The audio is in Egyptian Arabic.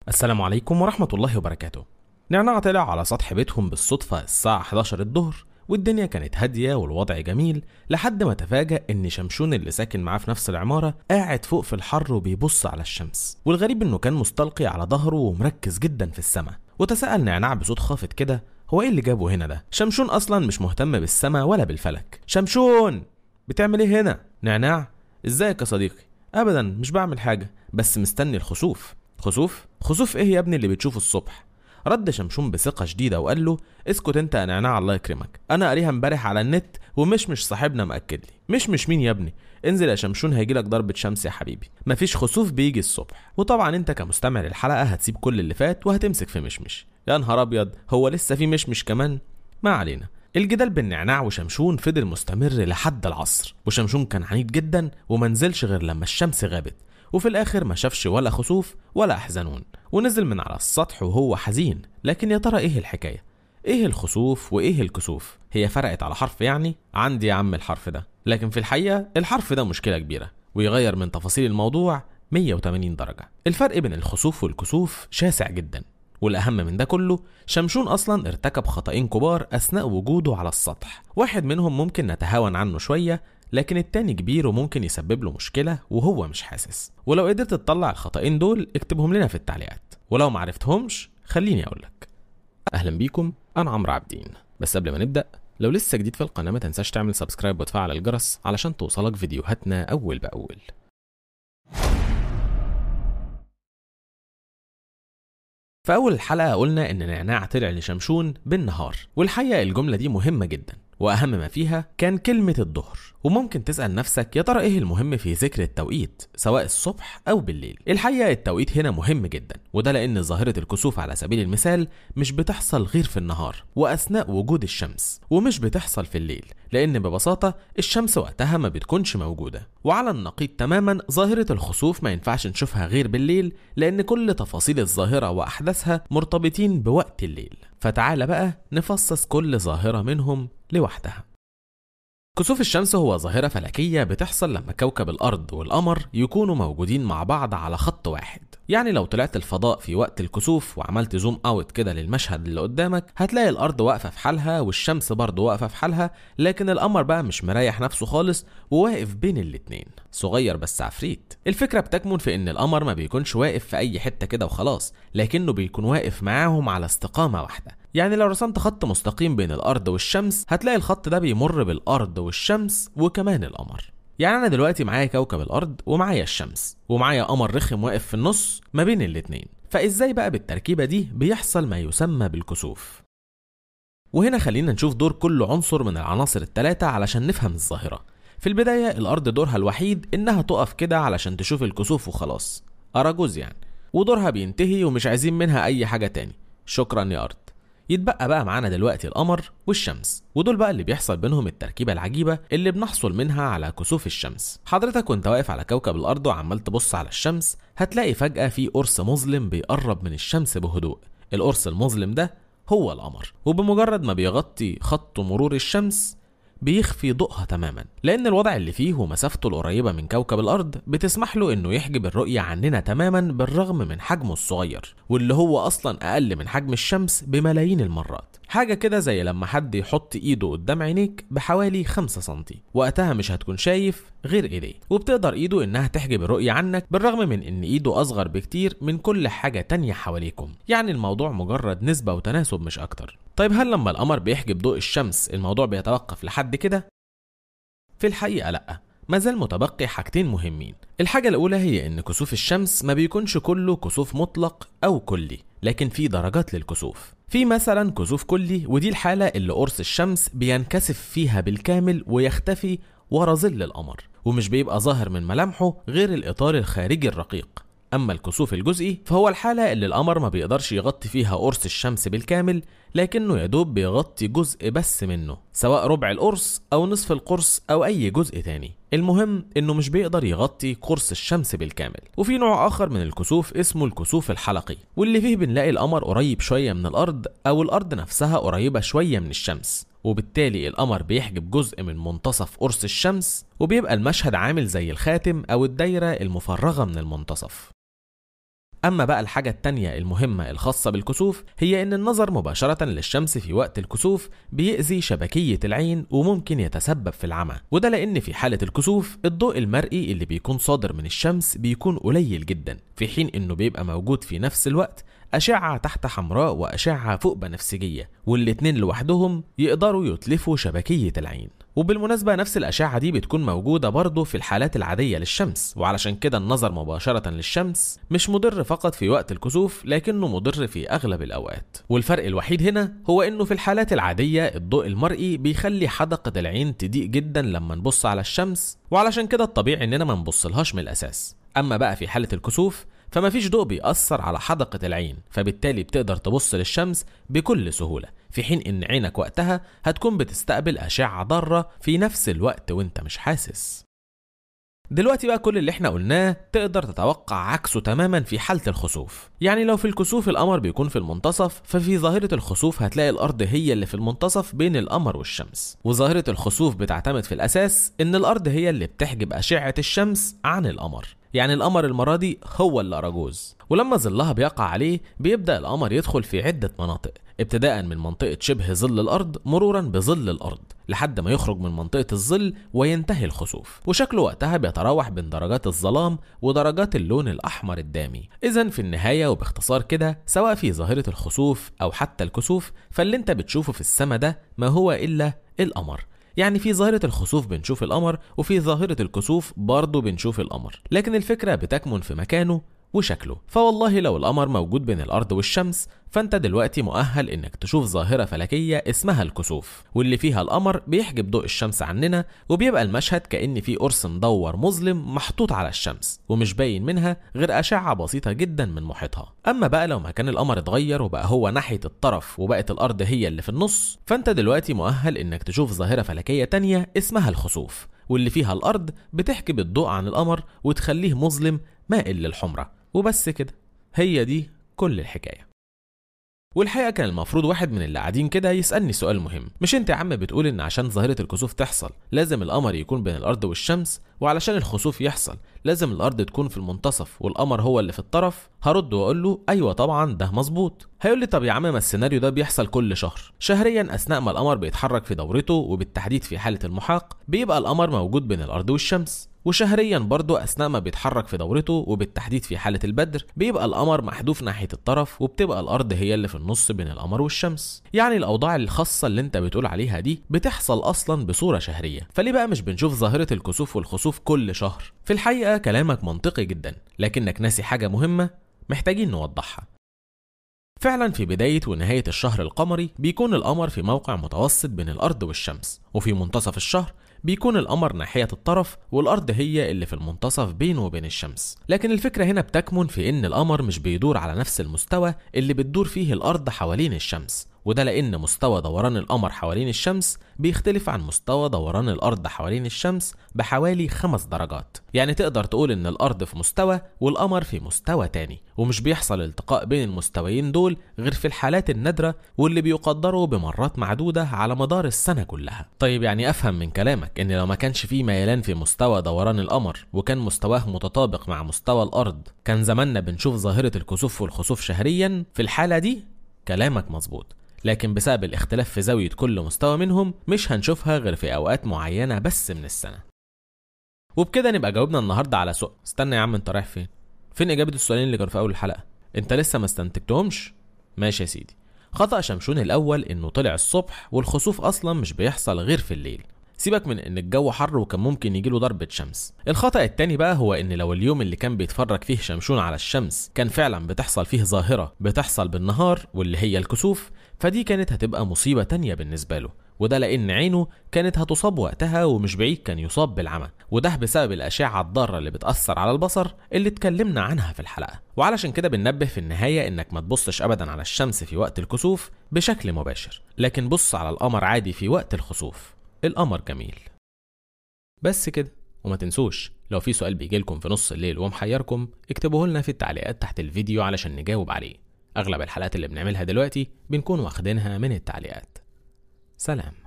السلام عليكم ورحمة الله وبركاته نعناع طلع على سطح بيتهم بالصدفة الساعة 11 الظهر والدنيا كانت هادية والوضع جميل لحد ما تفاجأ إن شمشون اللي ساكن معاه في نفس العمارة قاعد فوق في الحر وبيبص على الشمس والغريب إنه كان مستلقي على ظهره ومركز جدا في السماء وتساءل نعناع بصوت خافت كده هو ايه اللي جابه هنا ده شمشون اصلا مش مهتم بالسماء ولا بالفلك شمشون بتعمل ايه هنا نعناع ازيك يا صديقي ابدا مش بعمل حاجه بس مستني الخسوف خسوف خسوف ايه يا ابني اللي بتشوفه الصبح رد شمشون بثقة شديدة وقال له اسكت انت يا نعناع الله يكرمك انا قاريها امبارح على النت ومش مش صاحبنا مأكد لي مش مش مين يا ابني انزل يا شمشون هيجيلك ضربة شمس يا حبيبي مفيش خسوف بيجي الصبح وطبعا انت كمستمع للحلقة هتسيب كل اللي فات وهتمسك في مشمش يا نهار ابيض هو لسه في مشمش كمان ما علينا الجدال بين نعناع وشمشون فضل مستمر لحد العصر وشمشون كان عنيد جدا ومنزلش غير لما الشمس غابت وفي الاخر ما شافش ولا خسوف ولا احزنون ونزل من على السطح وهو حزين لكن يا ترى ايه الحكايه ايه الخسوف وايه الكسوف هي فرقت على حرف يعني عندي يا عم الحرف ده لكن في الحقيقه الحرف ده مشكله كبيره ويغير من تفاصيل الموضوع 180 درجه الفرق بين الخسوف والكسوف شاسع جدا والأهم من ده كله شمشون أصلا ارتكب خطأين كبار أثناء وجوده على السطح واحد منهم ممكن نتهاون عنه شوية لكن التاني كبير وممكن يسبب له مشكلة وهو مش حاسس ولو قدرت تطلع الخطأين دول اكتبهم لنا في التعليقات ولو معرفتهمش خليني أقولك أهلا بيكم أنا عمرو عابدين بس قبل ما نبدأ لو لسه جديد في القناة ما تنساش تعمل سبسكرايب وتفعل الجرس علشان توصلك فيديوهاتنا أول بأول في أول الحلقة قلنا إن نعناع طلع لشمشون بالنهار والحقيقة الجملة دي مهمة جدا وأهم ما فيها كان كلمة الظهر وممكن تسأل نفسك يا ترى إيه المهم في ذكر التوقيت سواء الصبح أو بالليل الحقيقة التوقيت هنا مهم جدا وده لأن ظاهرة الكسوف على سبيل المثال مش بتحصل غير في النهار وأثناء وجود الشمس ومش بتحصل في الليل لأن ببساطة الشمس وقتها ما بتكونش موجودة وعلى النقيض تماما ظاهرة الخسوف ما ينفعش نشوفها غير بالليل لأن كل تفاصيل الظاهرة وأحداثها مرتبطين بوقت الليل فتعال بقى نفصص كل ظاهرة منهم لوحدها كسوف الشمس هو ظاهرة فلكية بتحصل لما كوكب الأرض والقمر يكونوا موجودين مع بعض على خط واحد يعني لو طلعت الفضاء في وقت الكسوف وعملت زوم اوت كده للمشهد اللي قدامك هتلاقي الأرض واقفة في حالها والشمس برضه واقفة في حالها لكن القمر بقى مش مريح نفسه خالص وواقف بين الاتنين صغير بس عفريت الفكرة بتكمن في إن القمر ما بيكونش واقف في أي حتة كده وخلاص لكنه بيكون واقف معاهم على استقامة واحدة يعني لو رسمت خط مستقيم بين الأرض والشمس هتلاقي الخط ده بيمر بالأرض والشمس وكمان القمر يعني أنا دلوقتي معايا كوكب الأرض ومعايا الشمس ومعايا قمر رخم واقف في النص ما بين الاتنين فإزاي بقى بالتركيبة دي بيحصل ما يسمى بالكسوف وهنا خلينا نشوف دور كل عنصر من العناصر التلاتة علشان نفهم الظاهرة في البداية الأرض دورها الوحيد إنها تقف كده علشان تشوف الكسوف وخلاص أراجوز يعني ودورها بينتهي ومش عايزين منها أي حاجة تاني شكرا يا أرض يتبقى بقى معانا دلوقتي القمر والشمس ودول بقى اللي بيحصل بينهم التركيبة العجيبة اللي بنحصل منها على كسوف الشمس حضرتك وانت واقف على كوكب الأرض وعمال تبص على الشمس هتلاقي فجأة في قرص مظلم بيقرب من الشمس بهدوء القرص المظلم ده هو القمر وبمجرد ما بيغطي خط مرور الشمس بيخفي ضوءها تماما لان الوضع اللي فيه ومسافته القريبه من كوكب الارض بتسمح له انه يحجب الرؤيه عننا تماما بالرغم من حجمه الصغير واللي هو اصلا اقل من حجم الشمس بملايين المرات حاجة كده زي لما حد يحط ايده قدام عينيك بحوالي 5 سنتي وقتها مش هتكون شايف غير ايديه وبتقدر ايده انها تحجب الرؤية عنك بالرغم من ان ايده اصغر بكتير من كل حاجة تانية حواليكم يعني الموضوع مجرد نسبة وتناسب مش اكتر طيب هل لما القمر بيحجب ضوء الشمس الموضوع بيتوقف لحد كده؟ في الحقيقة لأ مازال متبقي حاجتين مهمين الحاجة الأولى هي إن كسوف الشمس ما بيكونش كله كسوف مطلق أو كلي لكن في درجات للكسوف في مثلا كسوف كلي ودي الحالة اللي قرص الشمس بينكسف فيها بالكامل ويختفي ورا ظل القمر ومش بيبقى ظاهر من ملامحه غير الإطار الخارجي الرقيق أما الكسوف الجزئي فهو الحالة اللي القمر ما بيقدرش يغطي فيها قرص الشمس بالكامل لكنه يدوب بيغطي جزء بس منه سواء ربع القرص أو نصف القرص أو أي جزء تاني المهم إنه مش بيقدر يغطي قرص الشمس بالكامل وفي نوع آخر من الكسوف اسمه الكسوف الحلقي واللي فيه بنلاقي القمر قريب شوية من الأرض أو الأرض نفسها قريبة شوية من الشمس وبالتالي القمر بيحجب جزء من منتصف قرص الشمس وبيبقى المشهد عامل زي الخاتم أو الدايرة المفرغة من المنتصف أما بقى الحاجة التانية المهمة الخاصة بالكسوف هي إن النظر مباشرة للشمس في وقت الكسوف بيأذي شبكية العين وممكن يتسبب في العمى وده لأن في حالة الكسوف الضوء المرئي اللي بيكون صادر من الشمس بيكون قليل جدا في حين إنه بيبقى موجود في نفس الوقت أشعة تحت حمراء وأشعة فوق بنفسجية والاتنين لوحدهم يقدروا يتلفوا شبكية العين وبالمناسبة نفس الأشعة دي بتكون موجودة برضه في الحالات العادية للشمس وعلشان كده النظر مباشرة للشمس مش مضر فقط في وقت الكسوف لكنه مضر في أغلب الأوقات والفرق الوحيد هنا هو إنه في الحالات العادية الضوء المرئي بيخلي حدقة العين تضيق جدا لما نبص على الشمس وعلشان كده الطبيعي إننا ما نبصلهاش من الأساس أما بقى في حالة الكسوف فما فيش ضوء بيأثر على حدقة العين فبالتالي بتقدر تبص للشمس بكل سهولة في حين إن عينك وقتها هتكون بتستقبل أشعة ضارة في نفس الوقت وإنت مش حاسس دلوقتي بقى كل اللي احنا قلناه تقدر تتوقع عكسه تماما في حالة الخسوف يعني لو في الكسوف القمر بيكون في المنتصف ففي ظاهرة الخسوف هتلاقي الأرض هي اللي في المنتصف بين القمر والشمس وظاهرة الخسوف بتعتمد في الأساس إن الأرض هي اللي بتحجب أشعة الشمس عن القمر يعني القمر المرة دي هو اللي أراجوز ولما ظلها بيقع عليه بيبدأ القمر يدخل في عدة مناطق ابتداء من منطقة شبه ظل الأرض مرورا بظل الأرض لحد ما يخرج من منطقة الظل وينتهي الخسوف وشكله وقتها بيتراوح بين درجات الظلام ودرجات اللون الأحمر الدامي إذا في النهاية وباختصار كده سواء في ظاهرة الخسوف أو حتى الكسوف فاللي انت بتشوفه في السماء ده ما هو إلا القمر يعني في ظاهرة الخسوف بنشوف القمر وفي ظاهرة الكسوف برضه بنشوف القمر لكن الفكرة بتكمن في مكانه وشكله فوالله لو القمر موجود بين الأرض والشمس فأنت دلوقتي مؤهل إنك تشوف ظاهرة فلكية اسمها الكسوف واللي فيها القمر بيحجب ضوء الشمس عننا وبيبقى المشهد كأن في قرص مدور مظلم محطوط على الشمس ومش باين منها غير أشعة بسيطة جدا من محيطها أما بقى لو مكان القمر اتغير وبقى هو ناحية الطرف وبقت الأرض هي اللي في النص فأنت دلوقتي مؤهل إنك تشوف ظاهرة فلكية تانية اسمها الخسوف واللي فيها الأرض بتحجب الضوء عن القمر وتخليه مظلم مائل للحمرة وبس كده هي دي كل الحكايه والحقيقه كان المفروض واحد من اللي قاعدين كده يسالني سؤال مهم مش انت يا عم بتقول ان عشان ظاهره الكسوف تحصل لازم القمر يكون بين الارض والشمس وعلشان الخسوف يحصل لازم الارض تكون في المنتصف والقمر هو اللي في الطرف هرد واقول له ايوه طبعا ده مظبوط هيقول لي طب يا عم ما السيناريو ده بيحصل كل شهر شهريا اثناء ما القمر بيتحرك في دورته وبالتحديد في حاله المحاق بيبقى القمر موجود بين الارض والشمس وشهريا برضه اثناء ما بيتحرك في دورته وبالتحديد في حاله البدر بيبقى القمر محذوف ناحيه الطرف وبتبقى الارض هي اللي في النص بين القمر والشمس يعني الاوضاع الخاصه اللي انت بتقول عليها دي بتحصل اصلا بصوره شهريه فليه بقى مش بنشوف ظاهره الكسوف والخسوف كل شهر في الحقيقه كلامك منطقي جدا لكنك ناسي حاجه مهمه محتاجين نوضحها فعلا في بداية ونهاية الشهر القمري بيكون القمر في موقع متوسط بين الأرض والشمس وفي منتصف الشهر بيكون القمر ناحية الطرف والأرض هي اللي في المنتصف بينه وبين الشمس لكن الفكرة هنا بتكمن في إن القمر مش بيدور على نفس المستوى اللي بتدور فيه الأرض حوالين الشمس وده لأن مستوى دوران القمر حوالين الشمس بيختلف عن مستوى دوران الأرض حوالين الشمس بحوالي خمس درجات يعني تقدر تقول إن الأرض في مستوى والقمر في مستوى تاني ومش بيحصل التقاء بين المستويين دول غير في الحالات النادرة واللي بيقدروا بمرات معدودة على مدار السنة كلها طيب يعني أفهم من كلامك إن لو ما كانش فيه ميلان في مستوى دوران القمر وكان مستواه متطابق مع مستوى الأرض كان زماننا بنشوف ظاهرة الكسوف والخسوف شهريا في الحالة دي كلامك مظبوط لكن بسبب الاختلاف في زاوية كل مستوى منهم مش هنشوفها غير في أوقات معينة بس من السنة وبكده نبقى جاوبنا النهاردة على سؤال استنى يا عم انت رايح فين فين إجابة السؤالين اللي كانوا في أول الحلقة انت لسه ما استنتجتهمش ماشي يا سيدي خطأ شمشون الأول إنه طلع الصبح والخسوف أصلا مش بيحصل غير في الليل سيبك من ان الجو حر وكان ممكن يجيله ضربة شمس الخطأ التاني بقى هو ان لو اليوم اللي كان بيتفرج فيه شمشون على الشمس كان فعلا بتحصل فيه ظاهرة بتحصل بالنهار واللي هي الكسوف فدي كانت هتبقى مصيبة تانية بالنسبة له وده لأن عينه كانت هتصاب وقتها ومش بعيد كان يصاب بالعمى وده بسبب الأشعة الضارة اللي بتأثر على البصر اللي اتكلمنا عنها في الحلقة وعلشان كده بننبه في النهاية إنك ما تبصش أبدا على الشمس في وقت الكسوف بشكل مباشر لكن بص على القمر عادي في وقت الخسوف القمر جميل بس كده وما تنسوش لو في سؤال بيجيلكم في نص الليل ومحيركم اكتبوه لنا في التعليقات تحت الفيديو علشان نجاوب عليه أغلب الحلقات اللي بنعملها دلوقتي بنكون واخدينها من التعليقات سلام